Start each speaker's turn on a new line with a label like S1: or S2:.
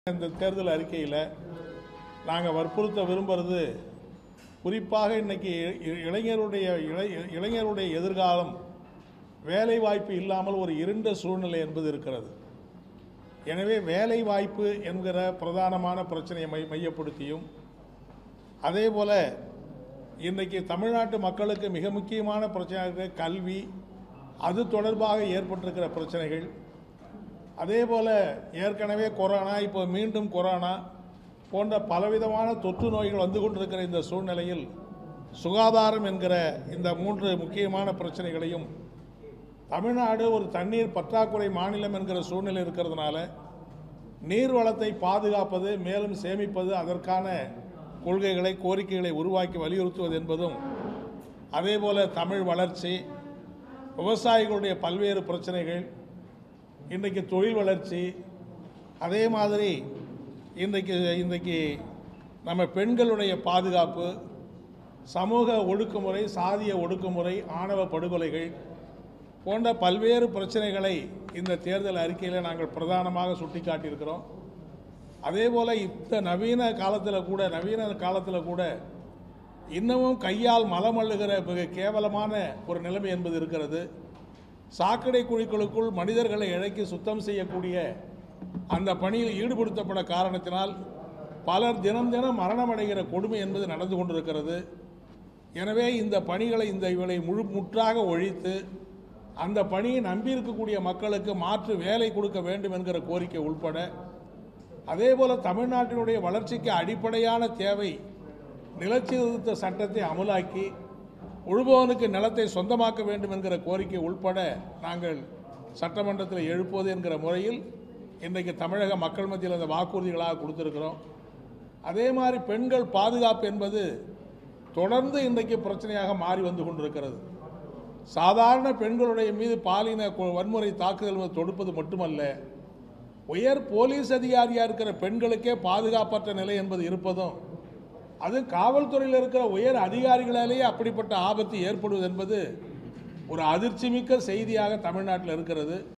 S1: இந்த தேர்தல் அறிக்கையில் நாங்கள் வற்புறுத்த விரும்புறது குறிப்பாக இன்னைக்கு இ- இளைஞருடைய இளை இளைஞருடைய எதிர்காலம் வேலை வாய்ப்பு இல்லாமல் ஒரு இருண்ட சூழ்நிலை என்பது இருக்கிறது எனவே வேலை வாய்ப்பு என்கிற பிரதானமான பிரச்சனையை மை மையப்படுத்தியும் அதே போல இன்றைக்கு தமிழ்நாட்டு மக்களுக்கு மிக முக்கியமான பிரச்சனையாக இருக்கிற கல்வி அது தொடர்பாக ஏற்பட்டிருக்கிற பிரச்சனைகள் அதே போல் ஏற்கனவே கொரோனா இப்போ மீண்டும் கொரோனா போன்ற பலவிதமான தொற்று நோய்கள் வந்து கொண்டிருக்கிற இந்த சூழ்நிலையில் சுகாதாரம் என்கிற இந்த மூன்று முக்கியமான பிரச்சனைகளையும் தமிழ்நாடு ஒரு தண்ணீர் பற்றாக்குறை மாநிலம் என்கிற சூழ்நிலை இருக்கிறதுனால நீர் வளத்தை பாதுகாப்பது மேலும் சேமிப்பது அதற்கான கொள்கைகளை கோரிக்கைகளை உருவாக்கி வலியுறுத்துவது என்பதும் அதேபோல தமிழ் வளர்ச்சி விவசாயிகளுடைய பல்வேறு பிரச்சனைகள் இன்றைக்கு தொழில் வளர்ச்சி அதே மாதிரி இன்றைக்கு இன்றைக்கு நம்ம பெண்களுடைய பாதுகாப்பு சமூக ஒடுக்குமுறை சாதிய ஒடுக்குமுறை ஆணவ படுகொலைகள் போன்ற பல்வேறு பிரச்சனைகளை இந்த தேர்தல் அறிக்கையில் நாங்கள் பிரதானமாக சுட்டிக்காட்டியிருக்கிறோம் அதே போல் இந்த நவீன காலத்தில் கூட நவீன காலத்தில் கூட இன்னமும் கையால் மலம் அள்ளுகிற மிக கேவலமான ஒரு நிலைமை என்பது இருக்கிறது சாக்கடை குழிகளுக்குள் மனிதர்களை இழக்கி சுத்தம் செய்யக்கூடிய அந்த பணியில் ஈடுபடுத்தப்பட காரணத்தினால் பலர் தினம் தினம் மரணமடைகிற கொடுமை என்பது நடந்து கொண்டிருக்கிறது எனவே இந்த பணிகளை இந்த இவளை முழு முற்றாக ஒழித்து அந்த பணியை நம்பியிருக்கக்கூடிய மக்களுக்கு மாற்று வேலை கொடுக்க வேண்டும் என்கிற கோரிக்கை உள்பட அதே போல தமிழ்நாட்டினுடைய வளர்ச்சிக்கு அடிப்படையான தேவை நிலச்சீர்திருத்த சட்டத்தை அமலாக்கி உழுபவனுக்கு நிலத்தை சொந்தமாக்க வேண்டும் என்கிற கோரிக்கை உள்பட நாங்கள் சட்டமன்றத்தில் எழுப்புவது என்கிற முறையில் இன்றைக்கு தமிழக மக்கள் மத்தியில் அந்த வாக்குறுதிகளாக கொடுத்துருக்கிறோம் அதே மாதிரி பெண்கள் பாதுகாப்பு என்பது தொடர்ந்து இன்றைக்கு பிரச்சனையாக மாறி வந்து கொண்டிருக்கிறது சாதாரண பெண்களுடைய மீது பாலின கொ- வன்முறை தாக்குதல் தொடுப்பது மட்டுமல்ல உயர் போலீஸ் அதிகாரியாக இருக்கிற பெண்களுக்கே பாதுகாப்பற்ற நிலை என்பது இருப்பதும் அது காவல்துறையில் இருக்கிற உயர் அதிகாரிகளாலேயே அப்படிப்பட்ட ஆபத்து ஏற்படுவது என்பது ஒரு அதிர்ச்சிமிக்க செய்தியாக தமிழ்நாட்டில் இருக்கிறது